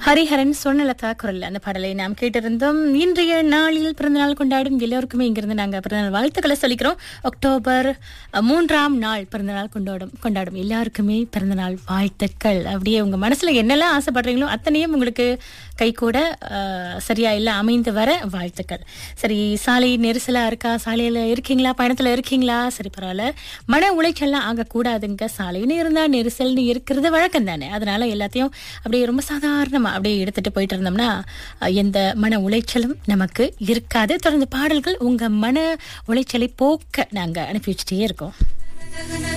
ஹரிஹரன் சொன்னலதா குரல் அந்த பாடலை நாம் கேட்டிருந்தோம் இன்றைய நாளில் பிறந்தநாள் கொண்டாடும் எல்லோருக்குமே இங்கிருந்து நாங்க பிறந்தநாள் வாழ்த்துக்களை சொல்லிக்கிறோம் அக்டோபர் அஹ், மூன்றாம் நாள் பிறந்தநாள் கொண்டாடும் கொண்டாடும் எல்லாருக்குமே பிறந்தநாள் வாழ்த்துக்கள் அப்படியே உங்க மனசுல என்னெல்லாம் ஆசைப்படுறீங்களோ அத்தனையும் உங்களுக்கு கை கூட சரியா இல்ல அமைந்து வர வாழ்த்துக்கள் சரி சாலை நெரிசலா இருக்கா சாலையில இருக்கீங்களா பயணத்துல இருக்கீங்களா சரி பரவாயில்ல மன உளைச்சல்லாம் ஆகக்கூடாதுங்க சாலைன்னு இருந்தா நெரிசல்னு இருக்கிறது வழக்கம் தானே அதனால எல்லாத்தையும் அப்படியே ரொம்ப சாதாரணமா அப்படியே எடுத்துட்டு போயிட்டு இருந்தோம்னா அஹ், எந்த மன உளைச்சலும் நமக்கு இருக்காது தொடர்ந்து பாடல்கள் உங்க மன உளைச்சலை போக்க நாங்க அனுப்பி வச்சுட்டே இருக்கோம்